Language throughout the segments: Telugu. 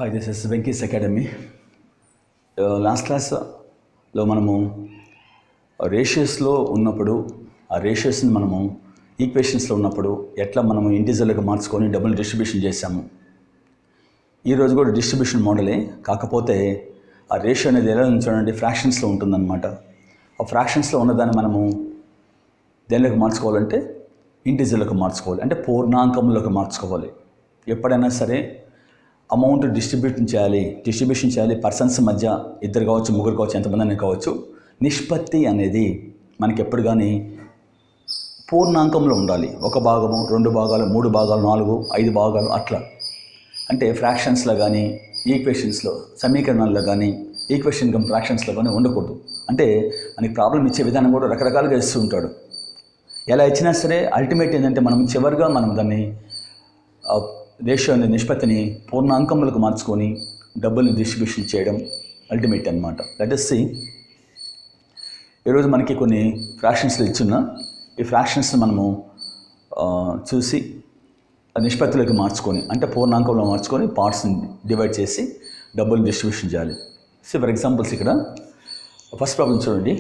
Hi this is Venky's academy last క్లాస్లో మనము రేషియస్లో ఉన్నప్పుడు ఆ రేషియస్ని మనము ఈక్వేషన్స్లో ఉన్నప్పుడు ఎట్లా మనము ఇంటిజర్లుగా మార్చుకొని డబుల్ డిస్ట్రిబ్యూషన్ చేసాము ఈరోజు కూడా డిస్ట్రిబ్యూషన్ మోడలే కాకపోతే ఆ రేషియో అనేది ఎలా ఉంది చూడండి ఫ్రాక్షన్స్లో ఉంటుందన్నమాట ఆ ఫ్రాక్షన్స్లో ఉన్నదాన్ని మనము దేనిలోకి మార్చుకోవాలంటే ఇంటిజర్లకు మార్చుకోవాలి అంటే పూర్ణాంకంలోకి మార్చుకోవాలి ఎప్పుడైనా సరే అమౌంట్ డిస్ట్రిబ్యూషన్ చేయాలి డిస్ట్రిబ్యూషన్ చేయాలి పర్సన్స్ మధ్య ఇద్దరు కావచ్చు ముగ్గురు కావచ్చు ఎంతమంది అయినా కావచ్చు నిష్పత్తి అనేది మనకి ఎప్పుడు కానీ పూర్ణాంకంలో ఉండాలి ఒక భాగము రెండు భాగాలు మూడు భాగాలు నాలుగు ఐదు భాగాలు అట్లా అంటే ఫ్రాక్షన్స్లో కానీ ఈక్వేషన్స్లో సమీకరణాల్లో కానీ ఈక్వేషన్ కమ్ ఫ్రాక్షన్స్లో కానీ ఉండకూడదు అంటే మనకి ప్రాబ్లం ఇచ్చే విధానం కూడా రకరకాలుగా ఇస్తూ ఉంటాడు ఎలా ఇచ్చినా సరే అల్టిమేట్ ఏంటంటే మనం చివరిగా మనం దాన్ని రేషియో అనే నిష్పత్తిని పూర్ణాంకములకు మార్చుకొని డబ్బుల్ని డిస్ట్రిబ్యూషన్ చేయడం అల్టిమేట్ అనమాట లెట్ ఇస్ సి ఈరోజు మనకి కొన్ని ఫ్రాక్షన్స్లో ఇచ్చున్న ఈ ఫ్రాక్షన్స్ని మనము ఆ, చూసి ఆ నిష్పత్తులకు మార్చుకొని అంటే పూర్ణాంకంలో మార్చుకొని పార్ట్స్ని డివైడ్ చేసి డబ్బులు డిస్ట్రిబ్యూషన్ చేయాలి సో ఫర్ ఎగ్జాంపుల్స్ ఇక్కడ ఫస్ట్ ప్రాబ్లం చూడండి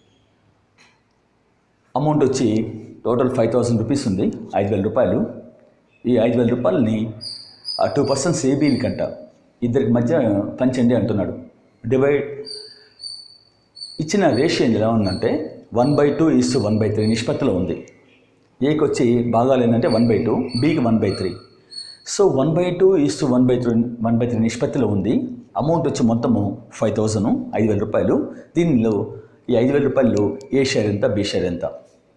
అమౌంట్ వచ్చి టోటల్ ఫైవ్ థౌసండ్ రూపీస్ ఉంది ఐదు వేల రూపాయలు ఈ ఐదు వేల రూపాయలని టూ పర్సన్స్ ఏబీలకి అంట ఇద్దరికి మధ్య పంచండి అంటున్నాడు డివైడ్ ఇచ్చిన రేషియో ఎలా ఉందంటే one by two is one by three నిష్పత్తిలో ఉంది ఏకి వచ్చి భాగాలు ఏంటంటే వన్ బై టూ బీకి one by three so one by two is one by three one by three నిష్పత్తిలో ఉంది అమౌంట్ వచ్చి మొత్తము ఫైవ్ థౌజండ్ ఐదు వేల రూపాయలు దీనిలో ఈ ఐదు వేల రూపాయలు ఏ షేర్ ఎంత బి షేర్ ఎంత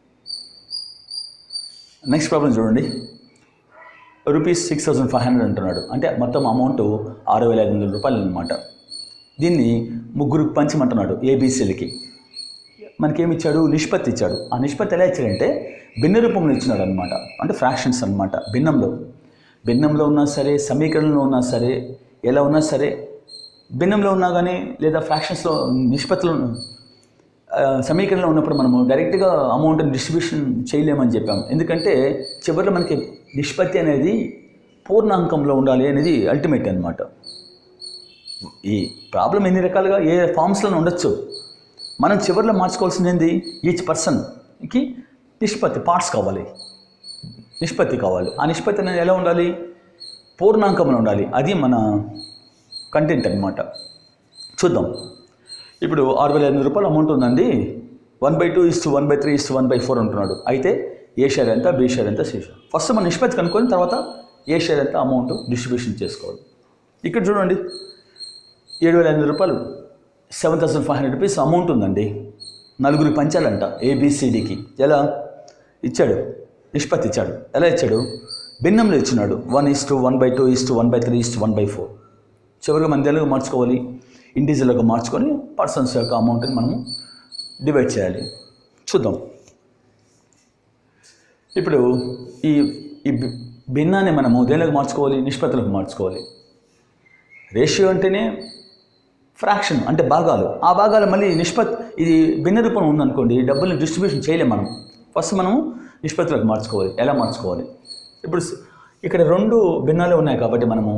నెక్స్ట్ ప్రాబ్లం చూడండి rupees six thousand five hundred అంటున్నాడు అంటే మొత్తం అమౌంట్ ఆరు వేల ఐదు వందల రూపాయలు అనమాట దీన్ని ముగ్గురికి పంచమంటున్నాడు ఏబీసీలకి మనకేమి ఇచ్చాడు నిష్పత్తి ఇచ్చాడు ఆ నిష్పత్తి ఎలా ఇచ్చాడంటే భిన్న రూపంలో ఇచ్చినాడు అనమాట అంటే ఫ్రాక్షన్స్ అనమాట భిన్నంలో భిన్నంలో ఉన్నా సరే సమీకరణంలో ఉన్నా సరే ఎలా ఉన్నా సరే భిన్నంలో ఉన్నా కానీ లేదా ఫ్రాక్షన్స్లో నిష్పత్తిలో ఆ, సమీకరణలో ఉన్నప్పుడు మనము డైరెక్ట్గా అమౌంట్ని డిస్ట్రిబ్యూషన్ చేయలేమని చెప్పాం ఎందుకంటే చివరిలో మనకి నిష్పత్తి అనేది పూర్ణాంకంలో ఉండాలి అనేది అల్టిమేట్ అనమాట ఈ ప్రాబ్లం ఎన్ని రకాలుగా ఏ ఫామ్స్లో ఉండొచ్చు మనం చివరిలో మార్చుకోవాల్సింది ఏంది ఈచ్ పర్సన్కి నిష్పత్తి పార్ట్స్ కావాలి నిష్పత్తి కావాలి ఆ నిష్పత్తి అనేది ఎలా ఉండాలి పూర్ణాంకంలో ఉండాలి అది మన కంటెంట్ అనమాట చూద్దాం ఇప్పుడు ఆరు వేల ఐదు రూపాయలు అమౌంట్ ఉందండి వన్ బై టూ ఇస్తూ వన్ బై త్రీ ఇస్తూ వన్ బై ఫోర్ అంటున్నాడు అయితే ఏ షేర్ ఎంత బి షేర్ ఎంత సి షేర్ ఫస్ట్ మన నిష్పత్తి కనుక్కొని తర్వాత ఏ షేర్ ఎంత అమౌంట్ డిస్ట్రిబ్యూషన్ చేసుకోవాలి ఇక్కడ చూడండి ఏడు వేల ఐదు రూపాయలు seven thousand five hundred rupees amount ఉందండి నలుగురికి పంచాలంట ఏబిసిడికి ఎలా ఇచ్చాడు నిష్పత్తి ఇచ్చాడు ఎలా ఇచ్చాడు భిన్నంలో ఇచ్చినాడు one is to one by two is to one by three is to one by four చివరిగా మన తెలుగు మార్చుకోవాలి ఇండివిజువల్గా మార్చుకొని పర్సన్స్ యొక్క అమౌంట్ని మనము డివైడ్ చేయాలి చూద్దాం ఇప్పుడు ఈ ఈ భి- భిన్నాన్ని మనము దేనిలోకి మార్చుకోవాలి నిష్పత్తులకు మార్చుకోవాలి రేషియో అంటేనే ఫ్రాక్షన్ అంటే భాగాలు ఆ భాగాలు మళ్ళీ నిష్పత్తి ఇది భిన్న రూపం ఉందనుకోండి డబ్బుల్ని డిస్ట్రిబ్యూషన్ చేయలేం మనం ఫస్ట్ మనము నిష్పత్తులకు మార్చుకోవాలి ఎలా మార్చుకోవాలి ఇప్పుడు స- ఇక్కడ రెండు భిన్నాలు ఉన్నాయి కాబట్టి మనము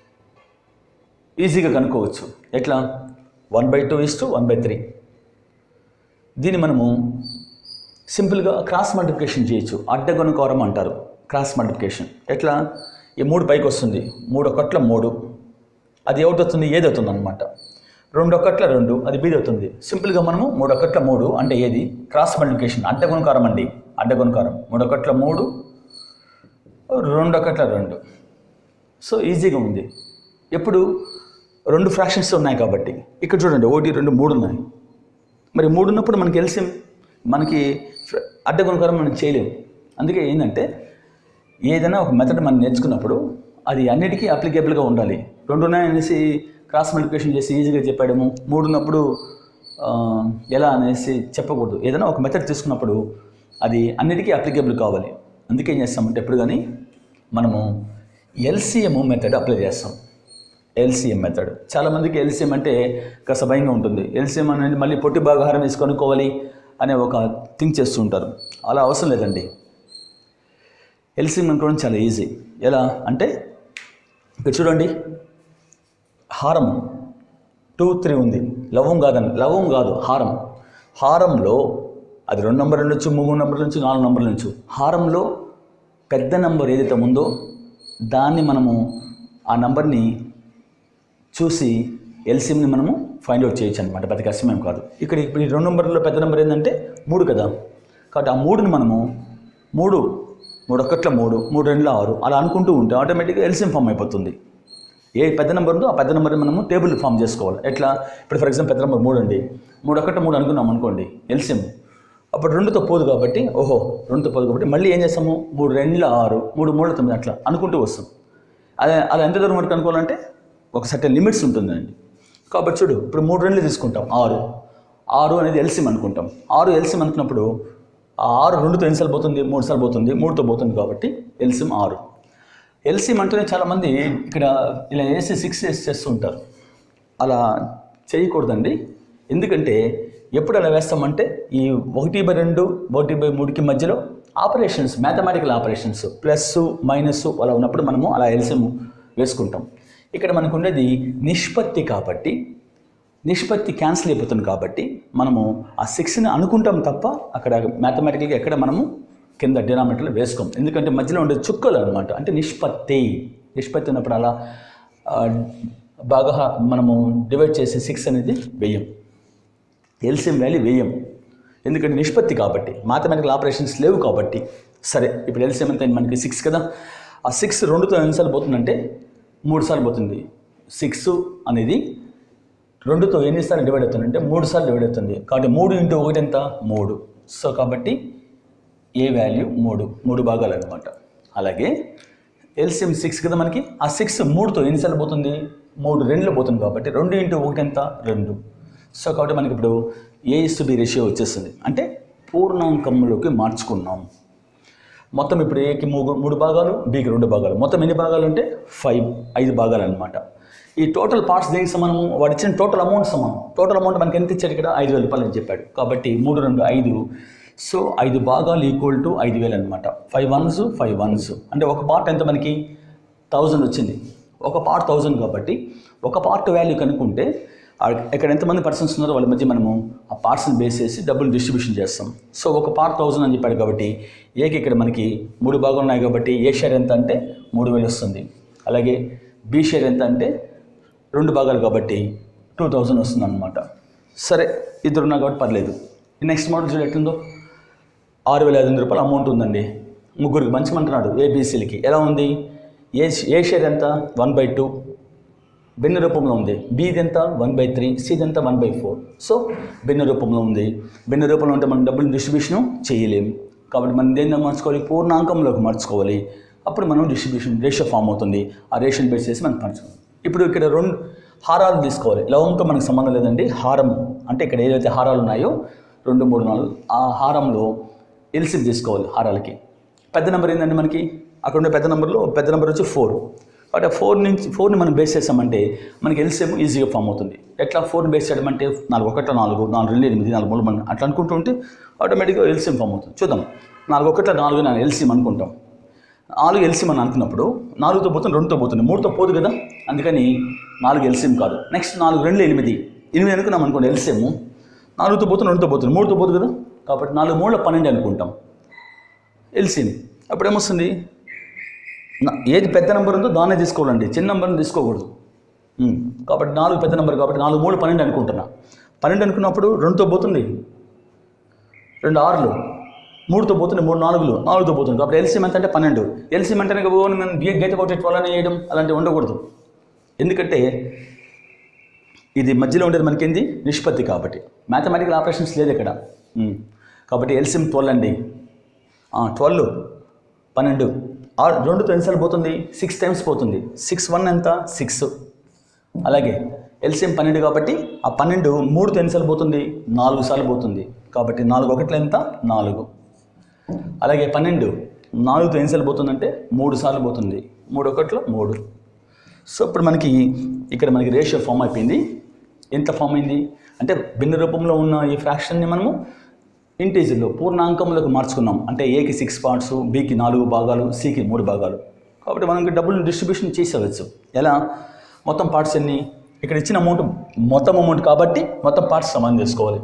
ఈజీగా కనుక్కోవచ్చు ఎట్లా one by two is to one by three దీన్ని మనము సింపుల్గా క్రాస్ మల్టిప్లికేషన్ చేయొచ్చు అడ్డగొనుకోరం అంటారు క్రాస్ మల్టిప్లికేషన్ ఎట్లా ఈ మూడు పైకి వస్తుంది మూడు ఒకట్ల మూడు అది ఎవరిది అవుతుంది ఏది అవుతుంది అనమాట రెండు ఒకట్ల రెండు అది బీది అవుతుంది సింపుల్గా మనము మూడు ఒకట్ల మూడు అంటే ఏది క్రాస్ మల్టిప్లికేషన్ అడ్డగొనుకారం అండి అడ్డగొనుకారం మూడు ఒకట్ల మూడు రెండు ఒకట్ల రెండు సో ఈజీగా ఉంది ఎప్పుడు రెండు ఫ్రాక్షన్స్ ఉన్నాయి కాబట్టి ఇక్కడ చూడండి ఒకటి రెండు మూడు ఉన్నాయి మరి మూడు ఉన్నప్పుడు మనకి ఎల్సిఎం మనకి ఫ్ర- అడ్డగుణకారం మనం చేయలేము అందుకే ఏంటంటే ఏదైనా ఒక మెథడ్ మనం నేర్చుకున్నప్పుడు అది అన్నిటికీ అప్లికేబుల్గా ఉండాలి రెండు ఉన్నాయనేసి క్రాస్ మల్టిప్లికేషన్ చేసి ఈజీగా చెప్పాడము మూడు ఉన్నప్పుడు ఆ, ఎలా అనేసి చెప్పకూడదు ఏదైనా ఒక మెథడ్ తీసుకున్నప్పుడు అది అన్నిటికీ అప్లికేబుల్ కావాలి అందుకే ఏం చేస్తామంటే ఎప్పుడు కానీ మనము ఎల్సిఎం మెథడ్ అప్లై చేస్తాం ఎల్సిఎం మెథడ్ చాలామందికి ఎల్సిఎం అంటే కాస్త భయంగా ఉంటుంది ఎల్సిఎం అనేది మళ్ళీ పొట్టి భాగాహారం వేసి కొనుక్కోవాలి అనే ఒక థింక్ చేస్తూ ఉంటారు అలా అవసరం లేదండి ఎల్సిఎం అనుకోవడం చాలా ఈజీ ఎలా అంటే ఇక్కడ చూడండి హారం టూ త్రీ ఉంది లవం కాదని లవం కాదు హారం హారంలో అది రెండు నంబర్ల నుంచి మూడు నంబర్ల నుంచి నాలుగు నంబర్ల నుంచి హారంలో పెద్ద నంబర్ ఏదైతే ఉందో దాన్ని మనము ఆ నంబర్ని చూసి ఎల్సిఎంని మనము ఫైండ్ అవుట్ చేయొచ్చు అనమాట పెద్ద కష్టమేం కాదు ఇక్కడ ఇప్పుడు ఈ రెండు నెంబర్లో పెద్ద నెంబర్ ఏంటంటే మూడు కదా కాబట్టి ఆ మూడుని మనము మూడు మూడు ఒక్కట్ల మూడు మూడు రెండుల ఆరు అలా అనుకుంటూ ఉంటే ఆటోమేటిక్గా ఎల్సిఎం ఫామ్ అయిపోతుంది ఏ పెద్ద నెంబర్ ఉందో ఆ పెద్ద నెంబర్ని మనము టేబుల్ ఫామ్ చేసుకోవాలి ఎట్లా ఇప్పుడు ఫర్ ఎగ్జాంపుల్ పెద్ద నెంబర్ మూడు అండి మూడు ఒకటి మూడు అనుకున్నాం అనుకోండి ఎల్సిఎం అప్పుడు రెండుతో పోదు కాబట్టి ఓహో రెండుతో పోదు కాబట్టి మళ్ళీ ఏం చేస్తాము మూడు రెండుల ఆరు మూడు మూడు తొమ్మిది అట్లా అనుకుంటూ వస్తాం అదే అలా ఎంత దూరం వరకు అనుకోవాలంటే ఒక సర్టెన్ లిమిట్స్ ఉంటుందండి కాబట్టి చూడు ఇప్పుడు మూడు రెండులు తీసుకుంటాం ఆరు ఆరు అనేది ఎల్సిమ్ అనుకుంటాం ఆరు ఎల్సిమ్ అనుకున్నప్పుడు ఆ ఆరు రెండుతో ఎన్నిసార్లు పోతుంది మూడు సార్లు పోతుంది మూడుతో పోతుంది కాబట్టి ఎల్సిమ్ ఆరు ఎల్సిమ్ అంటేనే చాలామంది ఇక్కడ ఇలా వేసి సిక్స్ వేసి చేస్తూ ఉంటారు అలా చేయకూడదండి ఎందుకంటే ఎప్పుడు అలా వేస్తామంటే ఈ ఒకటి బై రెండు ఒకటి బై మూడుకి మధ్యలో operations mathematical operations plus minus అలా ఉన్నప్పుడు మనము అలా ఎల్సిఎం వేసుకుంటాం ఇక్కడ మనకు ఉండేది నిష్పత్తి కాబట్టి నిష్పత్తి క్యాన్సిల్ అయిపోతుంది కాబట్టి మనము ఆ సిక్స్ని అనుకుంటాం తప్ప అక్కడ మ్యాథమెటికల్గా ఎక్కడ మనము కింద డినామినేటర్లో వేసుకోం ఎందుకంటే మధ్యలో ఉండే చుక్కలు అనమాట అంటే నిష్పత్తి నిష్పత్తి ఉన్నప్పుడు అలా ఆ, బాగా మనము డివైడ్ చేసి సిక్స్ అనేది వెయ్యం ఎల్సిఎం వాల్యూ వేయం ఎందుకంటే నిష్పత్తి కాబట్టి మ్యాథమెటికల్ ఆపరేషన్స్ లేవు కాబట్టి సరే ఇప్పుడు ఎల్సిఎం ఎంత మనకి సిక్స్ కదా ఆ సిక్స్ రెండుతో ఎన్నిసార్లు పోతుందంటే మూడు సార్లు పోతుంది సిక్స్ అనేది రెండుతో ఎన్నిసార్లు డివైడ్ అవుతుందంటే మూడు సార్లు డివైడ్ అవుతుంది కాబట్టి మూడు ఇంటూ ఒకటి ఎంత మూడు సో కాబట్టి ఏ వాల్యూ మూడు మూడు భాగాలు అనమాట అలాగే ఎల్సిఎం సిక్స్ కదా మనకి ఆ సిక్స్ మూడుతో ఎన్నిసార్లు పోతుంది మూడు రెండులో పోతుంది కాబట్టి రెండు ఇంటూ ఒకటి ఎంత రెండు సో కాబట్టి మనకి ఇప్పుడు A is to B ratio వచ్చేస్తుంది అంటే పూర్ణాంకంలోకి మార్చుకున్నాం మొత్తం ఇప్పుడు ఏకి మూడు మూడు భాగాలు బీకి రెండు భాగాలు మొత్తం ఎన్ని భాగాలు అంటే ఫైవ్ ఐదు భాగాలు అనమాట ఈ టోటల్ పార్ట్స్ దేనికి సమానము వాడు ఇచ్చిన టోటల్ అమౌంట్ సమానం టోటల్ అమౌంట్ మనకి ఎంత ఇచ్చాడు ఇక్కడ ఐదు వేల రూపాయలు అని చెప్పాడు కాబట్టి మూడు రెండు ఐదు సో ఐదు భాగాలు ఈక్వల్ టు ఐదు వేలు అనమాట ఫైవ్ వన్స్ ఫైవ్ వన్స్ అంటే ఒక పార్ట్ ఎంత మనకి థౌజండ్ వచ్చింది ఒక పార్ట్ థౌజండ్ కాబట్టి ఒక పార్ట్ వాల్యూ కనుక్కుంటే ఆ- ఇక్కడ ఎంతమంది పర్సన్స్ ఉన్నారో వాళ్ళ మధ్య మనము ఆ పార్ట్స్ని బేస్ చేసి డబ్బులు డిస్ట్రిబ్యూషన్ చేస్తాం సో ఒక పార్ట్ థౌజండ్ అని చెప్పాడు కాబట్టి ఏకి ఇక్కడ మనకి మూడు భాగాలు ఉన్నాయి కాబట్టి ఏ షేర్ ఎంత అంటే మూడు వేలు వస్తుంది అలాగే బి షేర్ ఎంత అంటే రెండు భాగాలు కాబట్టి టూ థౌజండ్ వస్తుంది అనమాట సరే ఇద్దరు ఉన్నా కాబట్టి పర్లేదు నెక్స్ట్ మోడల్ చూడ ఎట్లుందో ఆరు వేల ఐదు వందల రూపాయలు అమౌంట్ ఉందండి ముగ్గురికి మంచిమంటున్నాడు ఏబీసీలకి ఎలా ఉంది ఏ ఏ షేర్ ఎంత వన్ బై టూ భిన్న రూపంలో ఉంది బీది ఎంత వన్ బై త్రీ సిది ఎంత వన్ బై ఫోర్ సో భిన్న రూపంలో ఉంది భిన్న రూపంలో ఉంటే మనం డబ్బులు డిస్ట్రిబ్యూషన్ చేయలేం కాబట్టి మనం దేన్ని మార్చుకోవాలి పూర్ణాంకంలోకి మార్చుకోవాలి అప్పుడు మనం డిస్ట్రిబ్యూషన్ రేషియో ఫామ్ అవుతుంది ఆ రేషన్ బేస్ చేసి మనం మార్చుకోవాలి ఇప్పుడు ఇక్కడ రెండు హారాలు తీసుకోవాలి లవంతో మనకు సంబంధం లేదండి హారం అంటే ఇక్కడ ఏదైతే హారాలు ఉన్నాయో రెండు మూడు నాలుగు ఆ హారంలో ఎల్సిప్ తీసుకోవాలి హారాలకి పెద్ద నెంబర్ ఏంటంటే మనకి అక్కడ ఉండే పెద్ద నెంబర్లో పెద్ద నెంబర్ వచ్చి ఫోర్ బట్ ఆ ఫోర్ నుంచి ఫోర్ని మనం బేస్ చేసామంటే మనకి ఎల్సిఎం ఈజీగా ఫామ్ అవుతుంది ఎట్లా ఫోర్ని బేస్ చేయడం అంటే నాలుగు ఒకట్ల నాలుగు నాలుగు రెండు ఎనిమిది నాలుగు మూడు మనం అట్లా అనుకుంటూ ఉంటే ఆటోమేటిక్గా ఎల్సిఎం ఫామ్ అవుతుంది చూద్దాం నాలుగు ఒకట్ల నాలుగు నేను ఎల్సిఎం అనుకుంటాం నాలుగు ఎల్సిఎం అని అనుకున్నప్పుడు నాలుగుతో పోతుంది రెండుతో పోతుంది మూడుతో పోదు కదా అందుకని నాలుగు ఎల్సిఎం కాదు నెక్స్ట్ నాలుగు రెండు ఎనిమిది ఎనిమిది అనుకున్నాం అనుకోండి ఎల్సిఎం నాలుగుతో పోతుంది రెండుతో పోతుంది మూడుతో పోదు కదా కాబట్టి నాలుగు మూడుల పన్నెండు అనుకుంటాం ఎల్సిఎం అప్పుడు ఏమొస్తుంది నా- ఏది పెద్ద నెంబర్ ఉందో దాన్నే తీసుకోవాలండి చిన్న నెంబర్ని తీసుకోకూడదు ఉమ్, కాబట్టి నాలుగు పెద్ద నెంబర్ కాబట్టి నాలుగు మూడు పన్నెండు అనుకుంటున్నా పన్నెండు అనుకున్నప్పుడు రెండుతో పోతుంది రెండు ఆరులు మూడుతో పోతుంది మూడు నాలుగులు నాలుగుతో పోతుంది కాబట్టి ఎల్సీఎం ఎంత అంటే పన్నెండు ఎల్సీఎం అంటే కనుక ఓన్ మనం గీత గీత కొట్టి ట్వెల్వ్ వేయడం అలాంటివి ఉండకూడదు ఎందుకంటే ఇది మధ్యలో ఉండేది మనకేంది నిష్పత్తి కాబట్టి మ్యాథమెటికల్ ఆపరేషన్స్ లేదు ఇక్కడ ఉమ్. కాబట్టి ఎల్సిఎం ట్వెల్వ్ అండి ట్వెల్వ్ పన్నెండు ఆరు రెండుతో ఎన్నిసార్లు పోతుంది సిక్స్ టైమ్స్ పోతుంది సిక్స్ వన్ ఎంత సిక్స్ అలాగే ఎల్సిఎం పన్నెండు కాబట్టి ఆ పన్నెండు మూడుతో ఎన్నిసార్లు పోతుంది నాలుగు సార్లు పోతుంది కాబట్టి నాలుగు ఒకట్ల ఎంత నాలుగు అలాగే పన్నెండు నాలుగుతో ఎన్నిసార్లు పోతుందంటే మూడు సార్లు పోతుంది మూడు ఒకట్లో మూడు సో ఇప్పుడు మనకి ఇక్కడ మనకి రేషియో ఫామ్ అయిపోయింది ఎంత ఫామ్ అయింది అంటే భిన్న రూపంలో ఉన్న ఈ ఫ్రాక్షన్ని మనము ఇంటీజర్లో పూర్ణాంకంలోకి మార్చుకున్నాం అంటే ఏకి సిక్స్ పార్ట్స్ బీకి నాలుగు భాగాలు సికి మూడు భాగాలు కాబట్టి మనకి డబ్బులు డిస్ట్రిబ్యూషన్ చేసేవచ్చు ఎలా మొత్తం పార్ట్స్ ఎన్ని ఇక్కడ ఇచ్చిన అమౌంట్ మొత్తం అమౌంట్ కాబట్టి మొత్తం పార్ట్స్ సమానం చేసుకోవాలి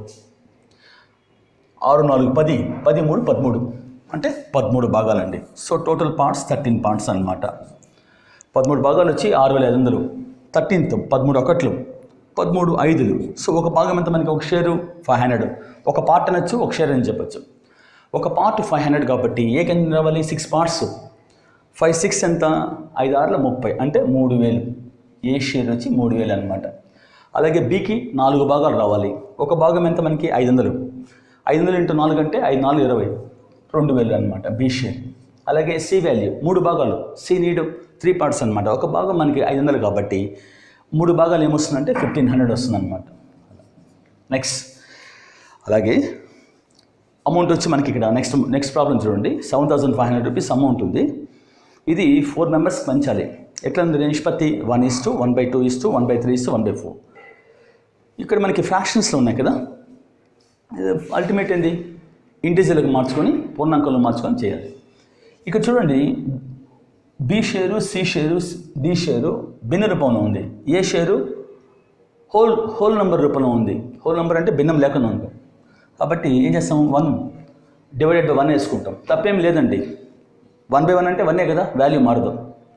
ఆరు నాలుగు పది పది మూడు పదమూడు అంటే పదమూడు భాగాలండి so total parts thirteen parts అన్నమాట పదమూడు భాగాలు వచ్చి ఆరు వేల ఐదు వందలు థర్టీన్త్ పదమూడు ఒకట్లు పదమూడు ఐదులు సో ఒక భాగం ఎంత మనకి ఒక షేరు ఫైవ్ హండ్రెడ్ ఒక పార్ట్ అనొచ్చు ఒక షేర్ అని చెప్పొచ్చు ఒక పార్ట్ ఫైవ్ హండ్రెడ్ కాబట్టి ఏ కింద రావాలి సిక్స్ పార్ట్స్ ఫైవ్ సిక్స్ ఎంత ఐదు ఆరుల ముప్పై అంటే మూడు వేలు ఏ షేర్ వచ్చి మూడు వేలు అనమాట అలాగే బీకి నాలుగు భాగాలు రావాలి ఒక భాగం ఎంత మనకి ఐదు వందలు ఐదు వందలు ఇంటూ నాలుగు అంటే ఐదు నాలుగు ఇరవై రెండు వేలు అనమాట బీ షేర్ అలాగే సి వాల్యూ మూడు భాగాలు సి నీడ్ త్రీ పార్ట్స్ అనమాట ఒక భాగం మనకి ఐదు వందలు కాబట్టి మూడు భాగాలు ఏమొస్తుందంటే ఫిఫ్టీన్ హండ్రెడ్ వస్తుంది అనమాట నెక్స్ట్ అలాగే అమౌంట్ వచ్చి మనకి ఇక్కడ నెక్స్ట్ నెక్స్ట్ ప్రాబ్లం చూడండి seven thousand five hundred rupees amount ఉంది ఇది ఫోర్ మెంబర్స్ పంచాలి ఎట్లా ఉంది నిష్పత్తి one is to one by two is to one by three is to one by four ఇక్కడ మనకి ఫ్రాక్షన్స్లో ఉన్నాయి కదా అల్టిమేట్ ఏంది ఇంటిజర్లకు మార్చుకొని పూర్ణాంకంలో మార్చుకొని చేయాలి ఇక్కడ చూడండి B share C share D share భిన్న రూపంలో ఉంది A share whole whole number రూపంలో ఉంది హోల్ నెంబర్ అంటే భిన్నం లేకుండా ఉంది కాబట్టి ఏం చేస్తాం వన్ డివైడెడ్ బై వన్ వేసుకుంటాం తప్పేం లేదండి వన్ బై వన్ అంటే వన్నే కదా వాల్యూ మారదు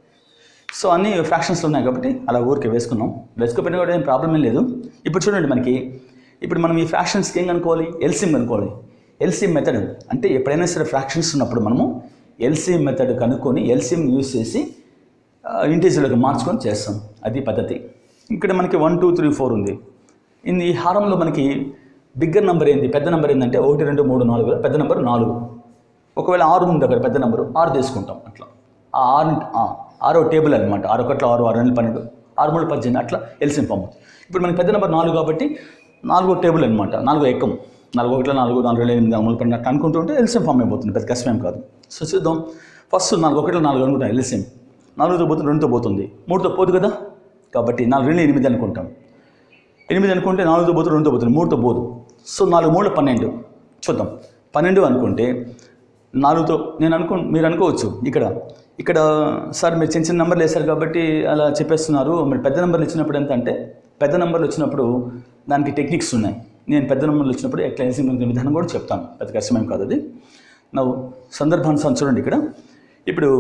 సో అన్ని ఫ్రాక్షన్స్లో ఉన్నాయి కాబట్టి అలా ఊరికే వేసుకున్నాం వేసుకోపోయినా కూడా ఏం ప్రాబ్లం ఏం లేదు ఇప్పుడు చూడండి మనకి ఇప్పుడు మనం ఈ ఫ్రాక్షన్స్కి ఏం కనుక్కోవాలి ఎల్సిమ్ కనుక్కోవాలి ఎల్సిమ్ మెథడ్ అంటే ఎప్పుడైనా సరే ఫ్రాక్షన్స్ ఉన్నప్పుడు మనము ఎల్సిమ్ మెథడ్ కనుక్కొని ఎల్సిమ్ యూస్ చేసి ఇంటీజర్లకు మార్చుకొని చేస్తాం అది పద్ధతి ఇక్కడ మనకి వన్ టూ త్రీ ఫోర్ ఉంది ఇన్ ఈ హారంలో మనకి బిగ్గర్ నెంబర్ ఏంది పెద్ద నెంబర్ ఏంటంటే ఒకటి రెండు మూడు నాలుగు పెద్ద నెంబర్ నాలుగు ఒకవేళ ఆరు ఉంది అక్కడ పెద్ద నెంబరు ఆరు తీసుకుంటాం అట్లా ఆ ఆరు ఆ, ఆరో టేబుల్ అనమాట ఆరు ఒకట్ల ఆరు ఆరు రెండు పన్నెండు ఆరు మూడు పద్దెనిమిది అట్లా ఎల్సిఎం ఫామ్ ఇప్పుడు మనకి పెద్ద నెంబర్ నాలుగు కాబట్టి నాలుగో టేబుల్ అనమాట నాలుగో ఎక్కం నాలుగు ఒకట్ల నాలుగు నాలుగు రెండు ఎనిమిది నాలుగు మూడు పన్నెండు అట్లా అనుకుంటుంటే ఎల్సిఎం ఫామ్ అయిపోతుంది పెద్ద కష్టమేం కాదు సో చూద్దాం ఫస్ట్ నాలుగు ఒకట్ల నాలుగు అనుకుంటాం ఎల్సిఎం నాలుగుతో పోతుంది రెండుతో పోతుంది మూడుతో పోదు కదా కాబట్టి నాలుగు రెండు ఎనిమిది అనుకుంటాం ఎనిమిది అనుకుంటే నాలుగుతో పోతుంది రెండుతో పోతుంది మూడుతో పోదు సో నాలుగు మూడు పన్నెండు చూద్దాం పన్నెండు అనుకుంటే నాలుగుతో నేను అనుకో మీరు అనుకోవచ్చు ఇక్కడ ఇక్కడ సార్ మీరు చిన్న చిన్న నెంబర్లు వేశారు కాబట్టి అలా చెప్పేస్తున్నారు మరి పెద్ద నెంబర్లు ఇచ్చినప్పుడు ఎంత అంటే పెద్ద నెంబర్లు వచ్చినప్పుడు దానికి టెక్నిక్స్ ఉన్నాయి నేను పెద్ద నెంబర్లు వచ్చినప్పుడు ఎట్లా వేసిన విధానం కూడా చెప్తాను పెద్ద కష్టమేం కాదు అది నా సందర్భానుసారం చూడండి ఇక్కడ ఇప్పుడు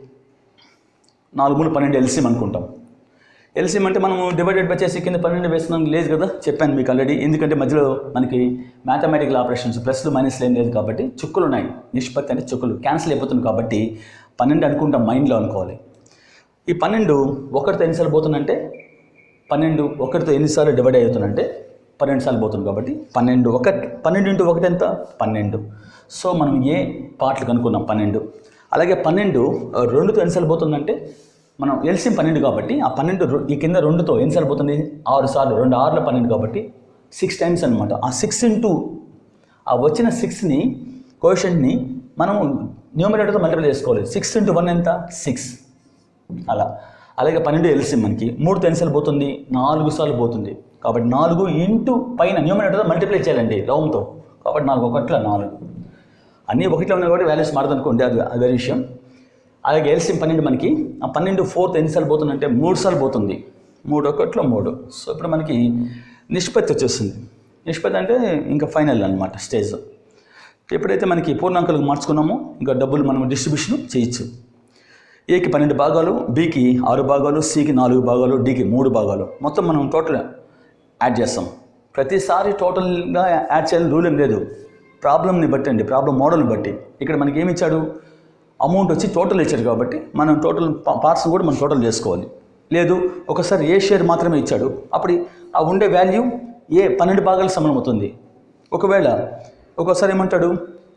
నాలుగు మూడు పన్నెండు ఎల్సిఎం అనుకుంటాం ఎల్సిఎం అంటే మనము డివైడెడ్ బై చేసి కింద పన్నెండు వేస్తున్నాం లేదు కదా చెప్పాను మీకు ఆల్రెడీ ఎందుకంటే మధ్యలో మనకి మ్యాథమెటికల్ ఆపరేషన్స్ ప్లస్లు మైనస్లు ఏం లేదు కాబట్టి చుక్కులు ఉన్నాయి నిష్పత్తి అంటే చుక్కులు క్యాన్సిల్ అయిపోతుంది కాబట్టి పన్నెండు అనుకుంటాం మైండ్లో అనుకోవాలి ఈ పన్నెండు ఒకరితో ఎన్నిసార్లు పోతుందంటే పన్నెండు ఒకరితో ఎన్నిసార్లు డివైడ్ అవుతుందంటే పన్నెండు సార్లు పోతుంది కాబట్టి పన్నెండు ఒక పన్నెండు ఇంటూ ఒకటి ఎంత పన్నెండు సో మనం ఏ పార్ట్లు కనుక్కున్నాం పన్నెండు అలాగే పన్నెండు ఆ, రెండుతో ఎన్నిసార్లు పోతుందంటే మనం ఎల్సిఎం పన్నెండు కాబట్టి ఆ పన్నెండు రొ- ఈ కింద రెండుతో ఎన్నిసార్లు పోతుంది ఆరు సార్లు రెండు ఆరుల పన్నెండు కాబట్టి సిక్స్ టైమ్స్ అనమాట ఆ సిక్స్ ఇంటూ ఆ వచ్చిన సిక్స్ని కోషన్ని మనం న్యూమరేటర్తో మల్టిప్లై చేసుకోవాలి సిక్స్ ఇంటూ వన్ ఎంత సిక్స్ అలా అలాగే పన్నెండు ఎల్సిఎం మనకి మూడు ఎన్నిసార్లు పోతుంది నాలుగు సార్లు పోతుంది కాబట్టి నాలుగు ఇంటూ పైన న్యూమరేటర్తో మల్టిప్లై చేయాలండి లవంతో కాబట్టి నాలుగు ఒకట్ల నాలుగు అన్నీ ఒకటిలో ఉన్నాయి కాబట్టి వాల్యూస్ మారదు అనుకోండి అది అది వేరే విషయం అలాగే ఎల్సిఎం పన్నెండు మనకి ఆ పన్నెండు ఫోర్త్ ఎన్నిసార్లు పోతుందంటే మూడు సార్లు పోతుంది మూడు ఒకట్లో మూడు సో ఇప్పుడు మనకి నిష్పత్తి వచ్చేస్తుంది నిష్పత్తి అంటే ఇంకా ఫైనల్ అనమాట స్టేజ్ ఎప్పుడైతే మనకి పూర్ణాంకాలకు మార్చుకున్నామో ఇంకా డబ్బులు మనం డిస్ట్రిబ్యూషన్ చేయొచ్చు ఏకి పన్నెండు భాగాలు బికి ఆరు భాగాలు సికి నాలుగు భాగాలు డికి మూడు భాగాలు మొత్తం మనం టోటల్ యాడ్ చేస్తాం ప్రతిసారి టోటల్గా యాడ్ చేయాలని రూల్ ఏం లేదు ప్రాబ్లమ్ని బట్టి అండి ప్రాబ్లం మోడల్ని బట్టి ఇక్కడ మనకి ఏమి ఇచ్చాడు అమౌంట్ వచ్చి టోటల్ ఇచ్చాడు కాబట్టి మనం టోటల్ పార్ట్స్ కూడా మనం టోటల్ చేసుకోవాలి లేదు ఒకసారి ఏ షేర్ మాత్రమే ఇచ్చాడు అప్పుడు ఆ ఉండే వాల్యూ ఏ పన్నెండు భాగాలకు సమానం అవుతుంది ఒకవేళ ఒక్కోసారి ఏమంటాడు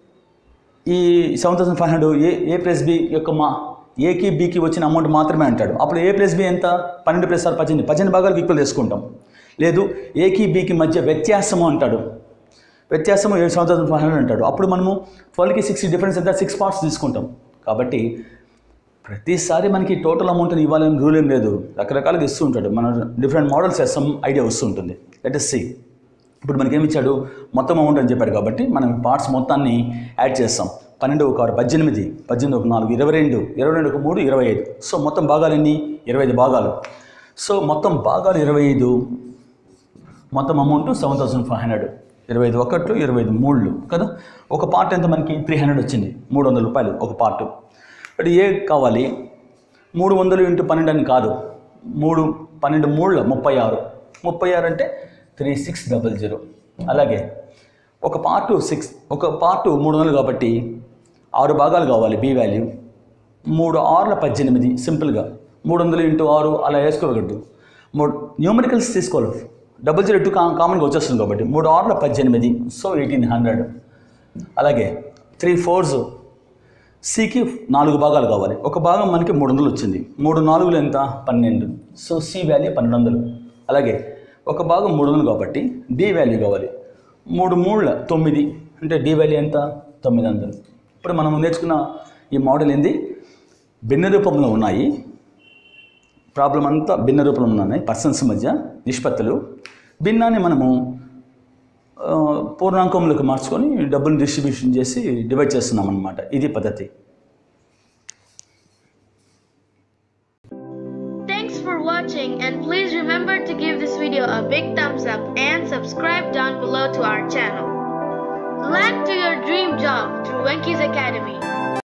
ఈ seven thousand five hundred A A plus B యొక్క మా ఏకి బికి వచ్చిన అమౌంట్ మాత్రమే అంటాడు అప్పుడు ఏ ప్లస్ బి ఎంత పన్నెండు ప్లస్ ఆరు పద్దెనిమిది పద్దెనిమిది భాగాలకు ఈక్వల్ చేసుకుంటాం లేదు ఏకి బికి మధ్య వ్యత్యాసము అంటాడు వ్యత్యాసము ఏడు సెవెన్ థౌసండ్ ఫైవ్ హండ్రెడ్ అంటాడు అప్పుడు మనము ట్వెల్వ్కి సిక్స్ డిఫరెన్స్ ఎంత సిక్స్ పార్ట్స్ తీసుకుంటాం కాబట్టి ప్రతిసారి మనకి టోటల్ అమౌంట్ని ఇవ్వాలని రూల్ ఏం లేదు రకరకాలుగా ఇస్తూ ఉంటాడు మనం డిఫరెంట్ మోడల్స్ వేస్తాం ఐడియా వస్తుంటుంది లెట్ ఇస్ సి ఇప్పుడు మనకి ఏమి ఇచ్చాడు మొత్తం అమౌంట్ అని చెప్పాడు కాబట్టి మనం పార్ట్స్ మొత్తాన్ని యాడ్ చేస్తాం పన్నెండు ఒక ఆరు పద్దెనిమిది పద్దెనిమిది ఒక నాలుగు ఇరవై రెండు ఇరవై రెండు ఒక మూడు ఇరవై ఐదు సో మొత్తం భాగాలు ఎన్ని ఇరవై ఐదు భాగాలు సో మొత్తం భాగాలు ఇరవై ఐదు మొత్తం amount seven thousand five hundred ఇరవై ఐదు ఒకట్లు ఇరవై ఐదు మూడులు కదా ఒక పార్ట్ ఎంత మనకి త్రీ హండ్రెడ్ వచ్చింది మూడు వందల రూపాయలు ఒక పార్ట్ బట్ ఏ కావాలి మూడు వందలు ఇంటూ పన్నెండు అని కాదు మూడు పన్నెండు మూడుల ముప్పై ఆరు ముప్పై ఆరు అంటే త్రీ సిక్స్ డబల్ జీరో అలాగే ఒక పార్టు సిక్స్ ఒక పార్టు మూడు వందలు కాబట్టి ఆరు భాగాలు కావాలి బి వాల్యూ మూడు ఆరుల పద్దెనిమిది సింపుల్గా మూడు వందలు ఇంటూ ఆరు అలా వేసుకోకూడదు మూడు న్యూమరికల్స్ తీసుకోవాలి డబుల్ జీరో టూ కా కామన్గా వచ్చేస్తుంది కాబట్టి మూడు ఆరుల పద్దెనిమిది సో ఎయిటీన్ హండ్రెడ్ అలాగే త్రీ ఫోర్స్ సికి నాలుగు భాగాలు కావాలి ఒక భాగం మనకి మూడు వందలు వచ్చింది మూడు నాలుగులు ఎంత పన్నెండు సో సి వాల్యూ పన్నెండు వందలు అలాగే ఒక భాగం మూడు వందలు కాబట్టి డి వాల్యూ కావాలి మూడు మూడుల తొమ్మిది అంటే డి వాల్యూ ఎంత తొమ్మిది వందలు ఇప్పుడు మనం నేర్చుకున్న ఈ మోడల్ ఏంది భిన్న రూపంలో ఉన్నాయి ప్రాబ్లం అంతా భిన్న రూపంలో ఉన్నాయి పర్సన్స్ మధ్య నిష్పత్తులు భిన్నాన్ని మనము ఆ, పూర్ణాంకంలోకి మార్చుకొని డబ్బులు డిస్ట్రిబ్యూషన్ చేసి డివైడ్ చేస్తున్నాం అనమాట ఇది పద్ధతి Thanks for watching and please remember to give this video a big thumbs up and subscribe down below to our channel. Land to your dream job through Wenky's Academy.